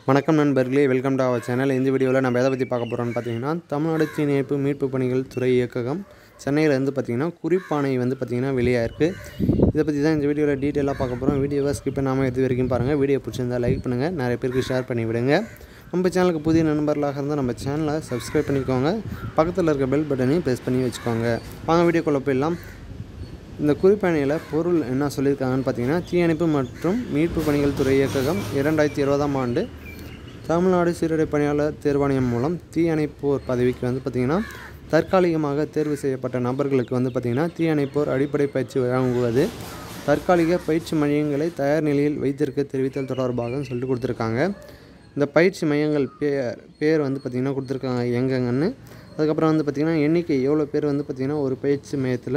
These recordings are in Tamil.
வணக்கம் நண்பர்களே வெல்கம் டு அவர் சேனல் இந்த வீடியோவில் நம்ம எதை பற்றி பார்க்க போகிறோம்னு பார்த்தீங்கன்னா தமிழ்நாடு தீயணைப்பு மீட்பு பணிகள் துறை இயக்ககம் சென்னையில் வந்து பார்த்திங்கன்னா குறிப்பானை வந்து பார்த்திங்கன்னா வெளியாயிருக்கு இதை பற்றி தான் இந்த வீடியோவில் டீட்டெயிலாக பார்க்க போகிறோம் வீடியோவை ஸ்கிப் பண்ணாமல் இது வரைக்கும் பாருங்கள் வீடியோ பிடிச்சிருந்தா லைக் பண்ணுங்கள் நிறைய பேருக்கு ஷேர் பண்ணி விடுங்க நம்ம சேனலுக்கு புதிய நண்பர்களாக இருந்தால் நம்ம சேனலை சப்ஸ்கிரைப் பண்ணிக்கோங்க பக்கத்தில் இருக்க பெல் பட்டனையும் ப்ரெஸ் பண்ணி வச்சுக்கோங்க வாங்க வீடியோக்குள்ளே போயிடலாம் இந்த குறிப்பணியில் பொருள் என்ன சொல்லியிருக்காங்கன்னு பார்த்தீங்கன்னா தீயணைப்பு மற்றும் மீட்பு பணிகள் துறை இயக்ககம் இரண்டாயிரத்தி இருபதாம் ஆண்டு தமிழ்நாடு சீருடை பணியாளர் தேர்வாணையம் மூலம் தீயணைப்போர் பதவிக்கு வந்து பார்த்திங்கன்னா தற்காலிகமாக தேர்வு செய்யப்பட்ட நபர்களுக்கு வந்து பார்த்திங்கன்னா தீயணைப்போர் அடிப்படை பயிற்சி வழங்குவது தற்காலிக பயிற்சி மையங்களை தயார் நிலையில் வைத்திருக்க தெரிவித்தல் தொடர்பாக சொல்லிட்டு கொடுத்துருக்காங்க இந்த பயிற்சி மையங்கள் பேர் பேர் வந்து பார்த்திங்கன்னா கொடுத்துருக்காங்க எங்கெங்கன்னு அதுக்கப்புறம் வந்து பார்த்திங்கன்னா எண்ணிக்கை எவ்வளோ பேர் வந்து பார்த்திங்கன்னா ஒரு பயிற்சி மையத்தில்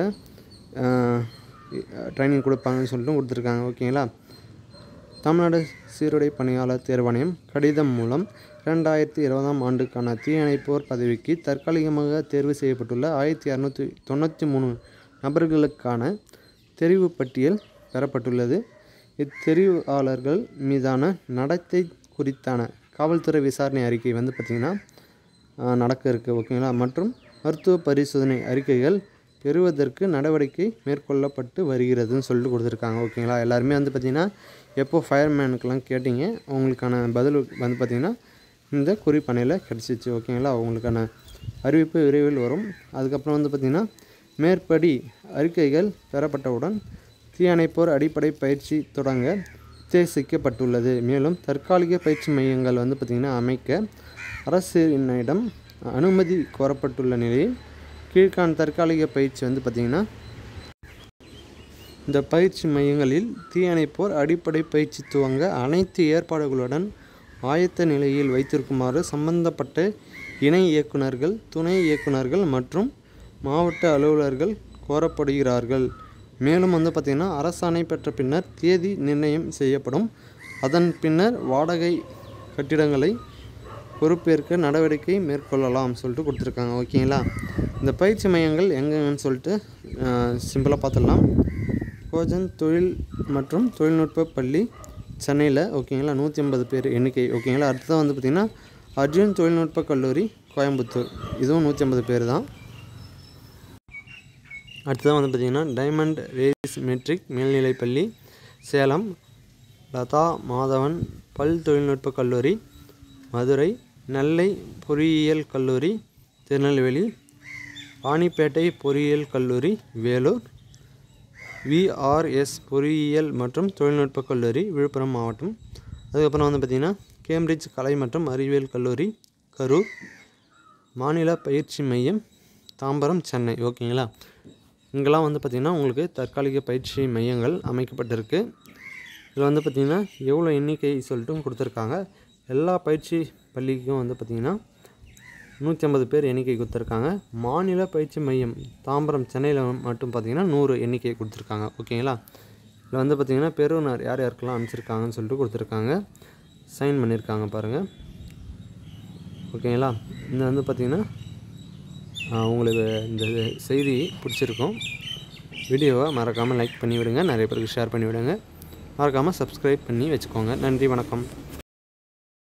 ட்ரைனிங் கொடுப்பாங்கன்னு சொல்லிட்டு கொடுத்துருக்காங்க ஓகேங்களா தமிழ்நாடு சீருடை பணியாளர் தேர்வாணையம் கடிதம் மூலம் இரண்டாயிரத்தி இருபதாம் ஆண்டுக்கான தீயணைப்போர் பதவிக்கு தற்காலிகமாக தேர்வு செய்யப்பட்டுள்ள ஆயிரத்தி இரநூத்தி தொண்ணூற்றி மூணு நபர்களுக்கான தெரிவு பட்டியல் பெறப்பட்டுள்ளது இத்தெரிவாளர்கள் மீதான நடத்தை குறித்தான காவல்துறை விசாரணை அறிக்கை வந்து பார்த்திங்கன்னா நடக்க இருக்குது ஓகேங்களா மற்றும் மருத்துவ பரிசோதனை அறிக்கைகள் பெறுவதற்கு நடவடிக்கை மேற்கொள்ளப்பட்டு வருகிறதுன்னு சொல்லிட்டு கொடுத்துருக்காங்க ஓகேங்களா எல்லாருமே வந்து பார்த்திங்கன்னா எப்போ ஃபயர்மேனுக்கெல்லாம் கேட்டிங்க உங்களுக்கான பதில் வந்து பார்த்திங்கன்னா இந்த குறிப்பணையில் கிடச்சிச்சு ஓகேங்களா உங்களுக்கான அறிவிப்பு விரைவில் வரும் அதுக்கப்புறம் வந்து பார்த்திங்கன்னா மேற்படி அறிக்கைகள் பெறப்பட்டவுடன் தீயணைப்போர் அடிப்படை பயிற்சி தொடங்க உத்தேசிக்கப்பட்டுள்ளது மேலும் தற்காலிக பயிற்சி மையங்கள் வந்து பார்த்திங்கன்னா அமைக்க அரசினிடம் அனுமதி கோரப்பட்டுள்ள நிலையில் கீழ்கான தற்காலிக பயிற்சி வந்து பார்த்திங்கன்னா இந்த பயிற்சி மையங்களில் தீயணைப்போர் அடிப்படை பயிற்சி துவங்க அனைத்து ஏற்பாடுகளுடன் ஆயத்த நிலையில் வைத்திருக்குமாறு சம்பந்தப்பட்ட இணை இயக்குநர்கள் துணை இயக்குநர்கள் மற்றும் மாவட்ட அலுவலர்கள் கோரப்படுகிறார்கள் மேலும் வந்து பார்த்திங்கன்னா அரசாணை பெற்ற பின்னர் தேதி நிர்ணயம் செய்யப்படும் அதன் பின்னர் வாடகை கட்டிடங்களை பொறுப்பேற்க நடவடிக்கை மேற்கொள்ளலாம் சொல்லிட்டு கொடுத்துருக்காங்க ஓகேங்களா இந்த பயிற்சி மையங்கள் எங்கன்னு சொல்லிட்டு சிம்பிளாக பார்த்துடலாம் கோஜன் தொழில் மற்றும் தொழில்நுட்ப பள்ளி சென்னையில் ஓகேங்களா நூற்றி ஐம்பது பேர் எண்ணிக்கை ஓகேங்களா அடுத்ததான் வந்து பார்த்திங்கன்னா அர்ஜுன் தொழில்நுட்ப கல்லூரி கோயம்புத்தூர் இதுவும் நூற்றி ஐம்பது பேர் தான் அடுத்ததான் வந்து பார்த்திங்கன்னா டைமண்ட் ரேஸ் மெட்ரிக் மேல்நிலைப்பள்ளி சேலம் லதா மாதவன் பல் தொழில்நுட்ப கல்லூரி மதுரை நெல்லை பொறியியல் கல்லூரி திருநெல்வேலி ராணிப்பேட்டை பொறியியல் கல்லூரி வேலூர் விஆர்எஸ் பொறியியல் மற்றும் தொழில்நுட்ப கல்லூரி விழுப்புரம் மாவட்டம் அதுக்கப்புறம் வந்து பார்த்திங்கன்னா கேம்பிரிட்ஜ் கலை மற்றும் அறிவியல் கல்லூரி கரூர் மாநில பயிற்சி மையம் தாம்பரம் சென்னை ஓகேங்களா இங்கெல்லாம் வந்து பார்த்திங்கன்னா உங்களுக்கு தற்காலிக பயிற்சி மையங்கள் அமைக்கப்பட்டிருக்கு இதில் வந்து பார்த்திங்கன்னா எவ்வளோ எண்ணிக்கை சொல்லிட்டும் கொடுத்துருக்காங்க எல்லா பயிற்சி பள்ளிக்கும் வந்து பார்த்திங்கன்னா நூற்றி ஐம்பது பேர் எண்ணிக்கை கொடுத்துருக்காங்க மாநில பயிற்சி மையம் தாம்பரம் சென்னையில் மட்டும் பார்த்திங்கன்னா நூறு எண்ணிக்கை கொடுத்துருக்காங்க ஓகேங்களா இதில் வந்து பார்த்திங்கன்னா பெறுநர் யார் யாருக்கெல்லாம் அனுப்பிச்சிருக்காங்கன்னு சொல்லிட்டு கொடுத்துருக்காங்க சைன் பண்ணியிருக்காங்க பாருங்கள் ஓகேங்களா இந்த வந்து பார்த்திங்கன்னா உங்களுக்கு இந்த செய்தி பிடிச்சிருக்கும் வீடியோவை மறக்காமல் லைக் பண்ணி விடுங்க நிறைய பேருக்கு ஷேர் பண்ணி விடுங்க மறக்காமல் சப்ஸ்கிரைப் பண்ணி வச்சுக்கோங்க நன்றி வணக்கம்